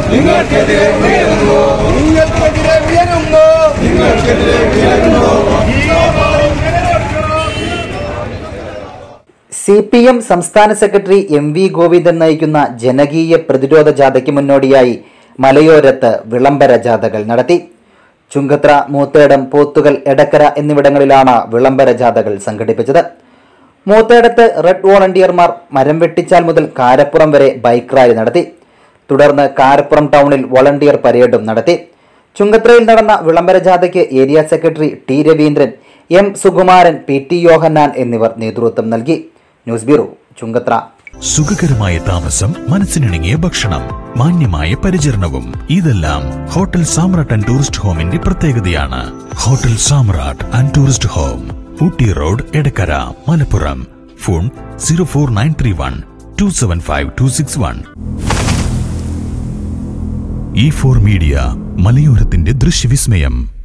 നിങ്ങൾക്കെതിരെ ഉയരുന്നു നിങ്ങൾക്കെതിരെ ഉയരുന്നു നിങ്ങൾക്കെതിരെ ഉയരുന്നു സി പി എം സംസ്ഥാന സെക്രട്ടറി എം വി ഗോവിന്ദൻ നയിക്കുന്ന ജനകീയ പ്രതിരോധ ജാഥയ്ക്ക് മുന്നോടിയായി മലയോരത്ത് വിളംബര ജാഥകൾ നടത്തി ചുങ്കത്ര മൂത്തേടം പോത്തുകൽ എടക്കര എന്നിവിടങ്ങളിലാണ് വിളംബര ജാഥകൾ സംഘടിപ്പിച്ചത് മൂത്തേടത്ത് റെഡ് വോളണ്ടിയർമാർ മരം വെട്ടിച്ചാൽ മുതൽ കാരപ്പുറം വരെ ബൈക്ക് റാലി നടത്തി തുടർന്ന് കാരപ്പുറം ടൗണിൽ വോളണ്ടിയർ പരേഡും നടത്തി ചുങ്കത്രയിൽ നടന്ന വിളംബര ജാഥയ്ക്ക് area secretary T Raveendran M Sukumaran P T Yohannan എന്നിവർ നേതൃത്വം നൽകി ന്യൂസ് ബ്യൂറോ ചുങ്കത്ര സുഖകരമായ താമസം മനസ്സിനിണങ്ങിയ ഭക്ഷണം മാന്യമായ പരിചരണവും ഇതെല്ലാം ഹോട്ടൽ സാമ്രാട്ട് ആൻഡ് ടൂറിസ്റ്റ് ഹോമിന്റെ പ്രത്യേകതയാണ് hotel Samrat and tourist home Ooty road Edakkara Malappuram phone zero four nine three one two seven five two six one E four media മലയോരത്തിന്റെ ദൃശ്യവിസ്മയം